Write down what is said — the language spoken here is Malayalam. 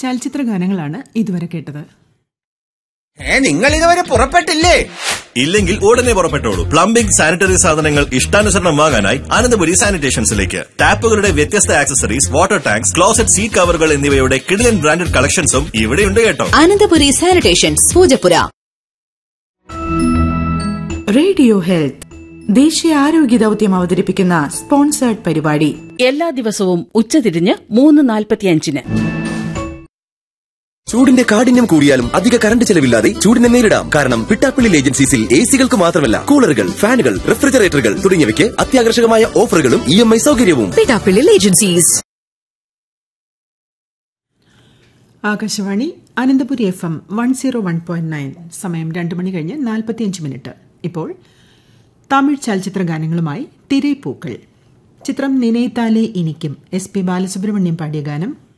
ചലച്ചിത്ര ഗാനങ്ങളാണ് ഇതുവരെ കേട്ടത് ഏ നിങ്ങൾ ഇതുവരെ പുറപ്പെട്ടില്ലേ ഇല്ലെങ്കിൽ ഉടനെ പുറപ്പെട്ടോളൂ പ്ലംബിംഗ് സാനിറ്ററി സാധനങ്ങൾ ഇഷ്ടാനുസരണം വാങ്ങാനായി അനന്തപുരി സാനിറ്റേഷൻസിലേക്ക് ടാപ്പുകളുടെ വ്യത്യസ്ത accessories water tanks closet seat കവറുകൾ എന്നിവയുടെ കിടിലൻ ബ്രാൻഡഡ് കളക്ഷൻസും ഇവിടെയുണ്ട് കേട്ടോ Ananthapuri sanitations Poojappura radio health ദേശീയ ആരോഗ്യ ദൌത്യം അവതരിപ്പിക്കുന്ന സ്പോൺസേർഡ് പരിപാടി എല്ലാ ദിവസവും ഉച്ചതിരിഞ്ഞ് മൂന്ന് നാൽപ്പത്തിയഞ്ചിന് ചൂടിന്റെ കാഠിന്യം കൂടിയാലും അധിക കറണ്ട് ചെലവില്ലാതെ ചൂടിനെ നേരിടാം കാരണം പിട്ടാപ്പിള്ളിൽ ഏജൻസീസിൽ എ സികൾക്ക് മാത്രമല്ല കൂളറുകൾ ഫാനുകൾ റെഫ്രിജറേറ്ററുകൾ തുടങ്ങിയവയ്ക്ക് അത്യാകർഷകമായ ഓഫറുകളും ഇ എം ഐ സൗകര്യവും പിടാപ്പിള്ളിൽ agencies Akashvani Ananthapuri F M one zero one point nine സമയം രണ്ട് മണി കഴിഞ്ഞ് നാൽപ്പത്തിയഞ്ച് മിനിറ്റ് ഇപ്പോൾ തമിഴ് ചലച്ചിത്ര ഗാനങ്ങളുമായി തിരൈപ്പൂക്കൾ ചിത്രം നിനൈത്താലെ ഇനിക്കും എസ് പി ബാലസുബ്രഹ്മണ്യം പാടിയ ഗാനം